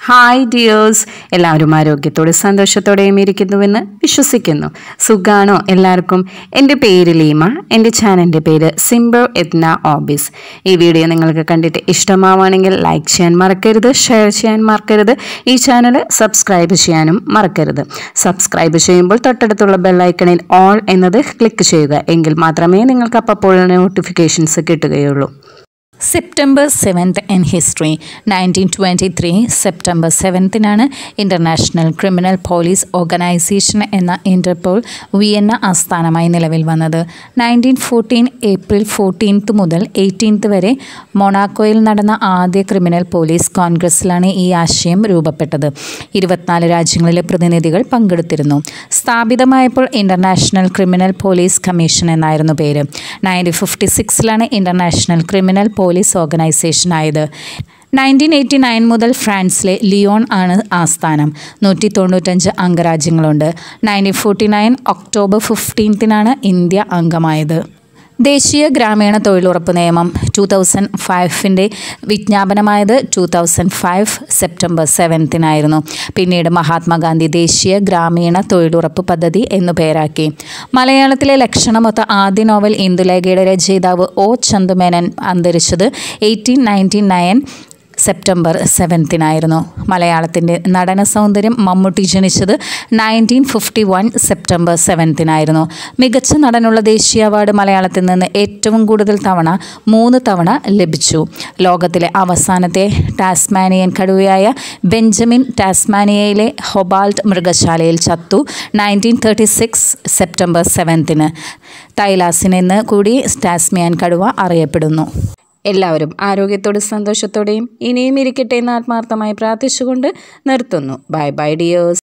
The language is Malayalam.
ഹായ് ഡിയേഴ്സ് എല്ലാവരും ആരോഗ്യത്തോടെ സന്തോഷത്തോടെയും ഇരിക്കുന്നുവെന്ന് വിശ്വസിക്കുന്നു സുഖാണോ എല്ലാവർക്കും എൻ്റെ പേര് ലീമ എൻ്റെ ചാനലിൻ്റെ പേര് സിംബർ എത്ന ഓബീസ് ഈ വീഡിയോ നിങ്ങൾക്ക് കണ്ടിട്ട് ഇഷ്ടമാവുകയാണെങ്കിൽ ലൈക്ക് ചെയ്യാൻ മറക്കരുത് ഷെയർ ചെയ്യാൻ മറക്കരുത് ഈ ചാനൽ സബ്സ്ക്രൈബ് ചെയ്യാനും മറക്കരുത് സബ്സ്ക്രൈബ് ചെയ്യുമ്പോൾ തൊട്ടടുത്തുള്ള ബെല്ലൈക്കണിൽ ഓൾ എന്നത് ക്ലിക്ക് ചെയ്യുക എങ്കിൽ മാത്രമേ നിങ്ങൾക്ക് അപ്പോൾ നോട്ടിഫിക്കേഷൻസ് കിട്ടുകയുള്ളൂ September seventh in history nineteen twenty three September സെവൻത്തിനാണ് ഇൻ്റർനാഷണൽ ക്രിമിനൽ പോലീസ് ഓർഗനൈസേഷൻ എന്ന ഇൻ്റർപോൾ വിയന്ന ആസ്ഥാനമായി നിലവിൽ വന്നത് നയൻറ്റീൻ ഫോർട്ടീൻ ഏപ്രിൽ ഫോർട്ടീൻത്ത് മുതൽ എയ്റ്റീൻത്ത് വരെ മൊണാക്കോയിൽ നടന്ന ആദ്യ ക്രിമിനൽ പോലീസ് കോൺഗ്രസ്സിലാണ് ഈ ആശയം രൂപപ്പെട്ടത് ഇരുപത്തിനാല് രാജ്യങ്ങളിലെ പ്രതിനിധികൾ പങ്കെടുത്തിരുന്നു സ്ഥാപിതമായപ്പോൾ ഇൻ്റർനാഷണൽ ക്രിമിനൽ പോലീസ് കമ്മീഷൻ എന്നായിരുന്നു പേര് നയൻറ്റീൻ ഫിഫ്റ്റി സിക്സിലാണ് ഇൻ്റർനാഷണൽ ക്രിമിനൽ പോലീസ് ഓർഗനൈസേഷൻ ആയത് നയൻറ്റീൻ എയ്റ്റി നയൻ മുതൽ ഫ്രാൻസിലെ ലിയോൺ ആണ് ആസ്ഥാനം നൂറ്റി തൊണ്ണൂറ്റഞ്ച് അംഗരാജ്യങ്ങളുണ്ട് നയൻറ്റീൻ ഫോർട്ടി നയൻ ഒക്ടോബർ ഫിഫ്റ്റീൻത്തിനാണ് ഇന്ത്യ അംഗമായത് ദേശീയ ഗ്രാമീണ തൊഴിലുറപ്പ് നിയമം ടു തൗസൻഡ് ഫൈവിൻ്റെ വിജ്ഞാപനമായത് ടു തൗസൻഡ് ഫൈവ് സെപ്റ്റംബർ സെവൻത്തിനായിരുന്നു പിന്നീട് മഹാത്മാഗാന്ധി ദേശീയ ഗ്രാമീണ തൊഴിലുറപ്പ് പദ്ധതി എന്നു പേരാക്കി മലയാളത്തിലെ ലക്ഷണമൊത്ത ആദ്യ നോവൽ ഇന്ദുലേഖയുടെ രചയിതാവ് ഒ ചന്തുമേനൻ അന്തരിച്ചത് എയ്റ്റീൻ നയൻറ്റി നയൻ സെപ്റ്റംബർ സെവൻത്തിനായിരുന്നു മലയാളത്തിൻ്റെ നടന സൗന്ദര്യം മമ്മൂട്ടി ജനിച്ചത് നയൻറ്റീൻ ഫിഫ്റ്റി വൺ സെപ്റ്റംബർ സെവൻത്തിനായിരുന്നു മികച്ച നടനുള്ള ദേശീയ അവാർഡ് മലയാളത്തിൽ നിന്ന് ഏറ്റവും കൂടുതൽ തവണ മൂന്ന് തവണ ലഭിച്ചു ലോകത്തിലെ അവസാനത്തെ ടാസ്മാനിയൻ കടുവയായ ബെഞ്ചമിൻ ടാസ്മാനിയയിലെ ഹൊബാൾട്ട് മൃഗശാലയിൽ ചത്തു നയൻറ്റീൻ തേർട്ടി സിക്സ് സെപ്റ്റംബർ സെവൻത്തിന് തൈലാസിനെന്ന് കൂടി ടാസ്മിയൻ കടുവ അറിയപ്പെടുന്നു എല്ലാവരും ആരോഗ്യത്തോടെ സന്തോഷത്തോടെയും ഇനിയും ഇരിക്കട്ടെ എന്ന് ആത്മാർത്ഥമായി പ്രാർത്ഥിച്ചുകൊണ്ട് നിർത്തുന്നു ബൈ ബൈ ഡിയേഴ്സ്